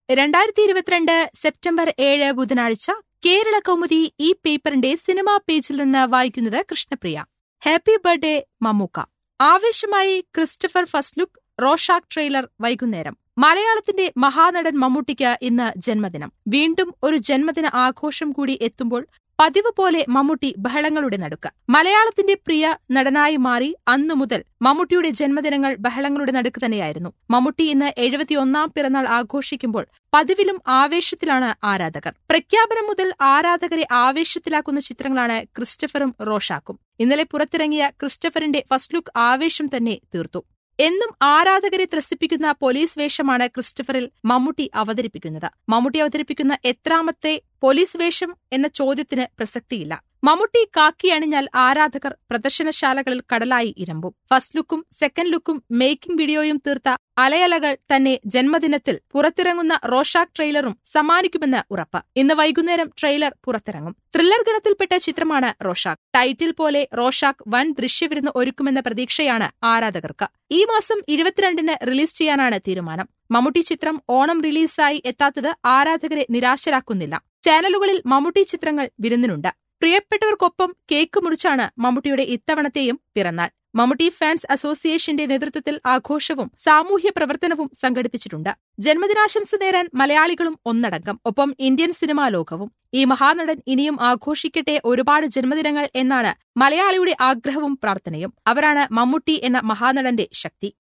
രണ്ടായിരത്തി ഇരുപത്തിരണ്ട് സെപ്റ്റംബർ ഏഴ് ബുധനാഴ്ച കേരള കൗമുദി ഈ പേപ്പറിന്റെ സിനിമാ പേജിൽ നിന്ന് വായിക്കുന്നത് കൃഷ്ണപ്രിയ ഹാപ്പി ബർത്ത്ഡേ മമ്മൂക്ക ആവേശമായി ക്രിസ്റ്റഫർ ഫസ്ലുക്ക് റോഷാക് ട്രെയിലർ വൈകുന്നേരം മലയാളത്തിന്റെ മഹാനടൻ മമ്മൂട്ടിക്ക് ഇന്ന് ജന്മദിനം വീണ്ടും ഒരു ജന്മദിന ആഘോഷം കൂടി എത്തുമ്പോൾ പതിവ് പോലെ മമ്മൂട്ടി ബഹളങ്ങളുടെ നടുക്ക് മലയാളത്തിന്റെ പ്രിയ നടനായി മാറി അന്നു മുതൽ മമ്മൂട്ടിയുടെ ജന്മദിനങ്ങൾ ബഹളങ്ങളുടെ നടുക്ക് തന്നെയായിരുന്നു മമ്മൂട്ടി ഇന്ന് എഴുപത്തിയൊന്നാം പിറന്നാൾ ആഘോഷിക്കുമ്പോൾ പതിവിലും ആവേശത്തിലാണ് ആരാധകർ പ്രഖ്യാപനം മുതൽ ആരാധകരെ ആവേശത്തിലാക്കുന്ന ചിത്രങ്ങളാണ് ക്രിസ്റ്റഫറും റോഷാക്കും ഇന്നലെ പുറത്തിറങ്ങിയ ക്രിസ്റ്റഫറിന്റെ ഫസ്റ്റ് ലുക്ക് ആവേശം തന്നെ തീർത്തു എന്നും ആരാധകരെ ത്രസിപ്പിക്കുന്ന പോലീസ് വേഷമാണ് ക്രിസ്റ്റഫറിൽ മമ്മൂട്ടി അവതരിപ്പിക്കുന്നത് മമ്മൂട്ടി അവതരിപ്പിക്കുന്ന എത്രാമത്തെ പോലീസ് വേഷം എന്ന ചോദ്യത്തിന് പ്രസക്തിയില്ല മമ്മൂട്ടി കാക്കി അണിഞ്ഞാൽ ആരാധകർ പ്രദർശനശാലകളിൽ കടലായി ഇരമ്പും ഫസ്റ്റ് ലുക്കും സെക്കൻഡ് ലുക്കും മേക്കിംഗ് വീഡിയോയും തീർത്ത അലയലകൾ തന്നെ ജന്മദിനത്തിൽ പുറത്തിറങ്ങുന്ന റോഷാക്ക് ട്രെയിലറും സമ്മാനിക്കുമെന്ന് ഉറപ്പ് ഇന്ന് വൈകുന്നേരം ട്രെയിലർ പുറത്തിറങ്ങും ത്രില്ലർ ഗണത്തിൽപ്പെട്ട ചിത്രമാണ് റോഷാക്ക് ടൈറ്റിൽ പോലെ റോഷാക്ക് വൻ ദൃശ്യവിരുന്ന് ഒരുക്കുമെന്ന പ്രതീക്ഷയാണ് ആരാധകർക്ക് ഈ മാസം ഇരുപത്തിരണ്ടിന് റിലീസ് ചെയ്യാനാണ് തീരുമാനം മമ്മൂട്ടി ചിത്രം ഓണം റിലീസായി എത്താത്തത് ആരാധകരെ നിരാശരാക്കുന്നില്ല ചാനലുകളിൽ മമ്മൂട്ടി ചിത്രങ്ങൾ വിരുന്നിനുണ്ട് പ്രിയപ്പെട്ടവർക്കൊപ്പം കേക്ക് മുറിച്ചാണ് മമ്മൂട്ടിയുടെ ഇത്തവണത്തെയും പിറന്നാൾ മമ്മൂട്ടി ഫാൻസ് അസോസിയേഷന്റെ നേതൃത്വത്തിൽ ആഘോഷവും സാമൂഹ്യ പ്രവർത്തനവും സംഘടിപ്പിച്ചിട്ടുണ്ട് ജന്മദിനാശംസ നേരാൻ മലയാളികളും ഒന്നടങ്കം ഒപ്പം ഇന്ത്യൻ സിനിമാ ലോകവും ഈ മഹാനടൻ ഇനിയും ആഘോഷിക്കട്ടെ ഒരുപാട് ജന്മദിനങ്ങൾ എന്നാണ് മലയാളിയുടെ ആഗ്രഹവും പ്രാർത്ഥനയും അവരാണ് മമ്മൂട്ടി എന്ന മഹാനടന്റെ ശക്തി